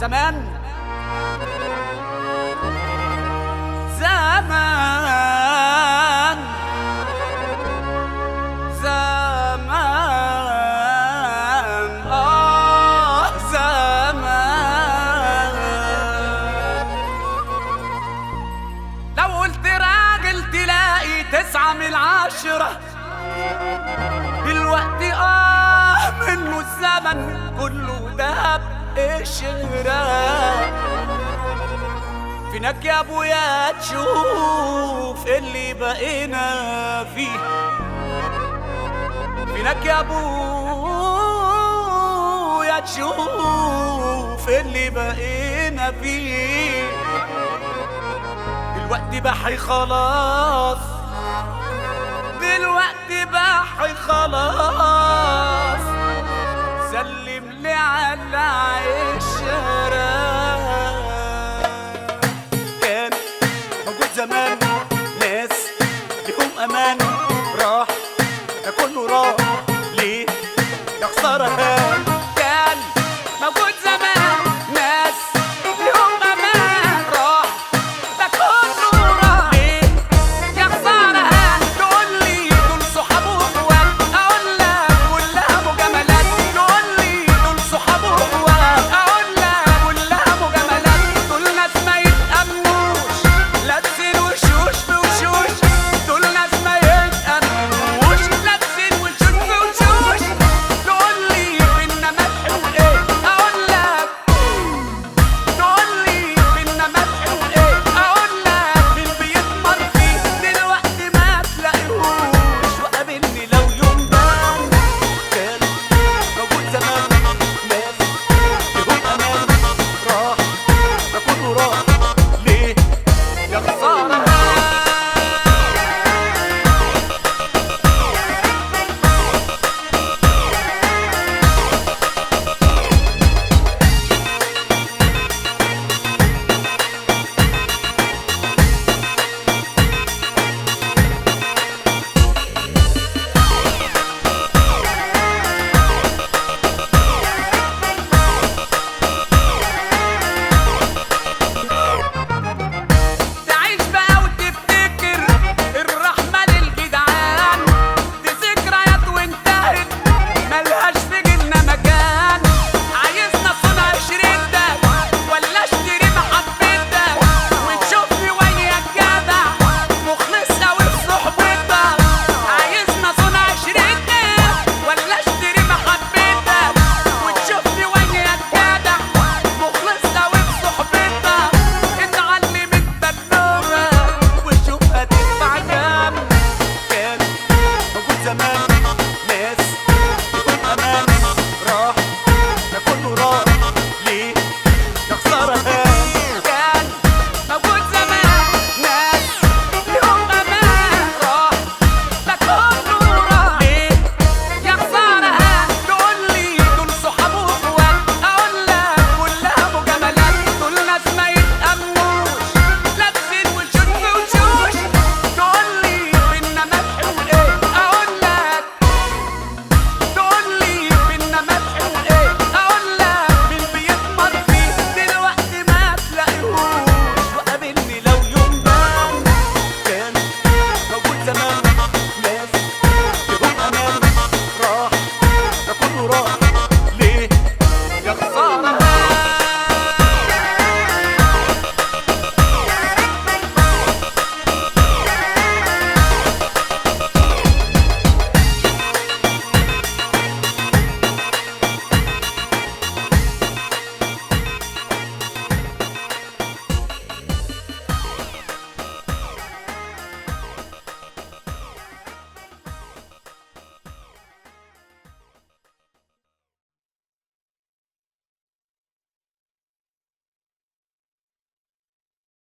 زمان زمان زمان آه زمان لو قلت راجل تلاقي تسعة من العشرة دلوقتي آه منه الزمن كله دهب قشرة فينك يا ابويا تشوف اللي بقينا فيه فينك يا ابويا تشوف اللي بقينا فيه دلوقتي بحي خلاص دلوقتي بحي خلاص سلم لي على عشرة كان موجود زمان ناس ليهم امان راح ده كله راح ليه يا خسارة كان موجود زمان ناس ليهم امان راح ده كله راح ليه يا خسارة تقول لي دول صحاب واخوات اقول لك كلها مجاملات تقول لي دول صحاب واخوات اقول لك كلها مجاملات دول ناس ما يتأمنوش لابسين وشوش بوشوش دول ناس ما يتأمنوش لابسين وشوش بوشوش تقول لي بينا مدح وايه اقول لك تقول لي بينا مدح وايه اقول لك مين بيتمر فيه دلوقتي ما تلاقيهوش وقابلني لو يوم بان كان موجود زمان ناس ليهم امان راح ده كله راح ليه يا خساره تعيش بقى وتفتكر الرحمة للجدعان دي ذكريات وانتهت ملهاش في جيلنا مكان عايزنا صنع شريتك ولا اشتري محبتك وتشوفني وياك جدع مخلص قوي في صحبتك عايزنا صنع شريتك ولا اشتري محبتك وتشوفني وياك جدع مخلص قوي في صحبتك اتعلم التجربة وشوف هتدفع كام كان موجود زمان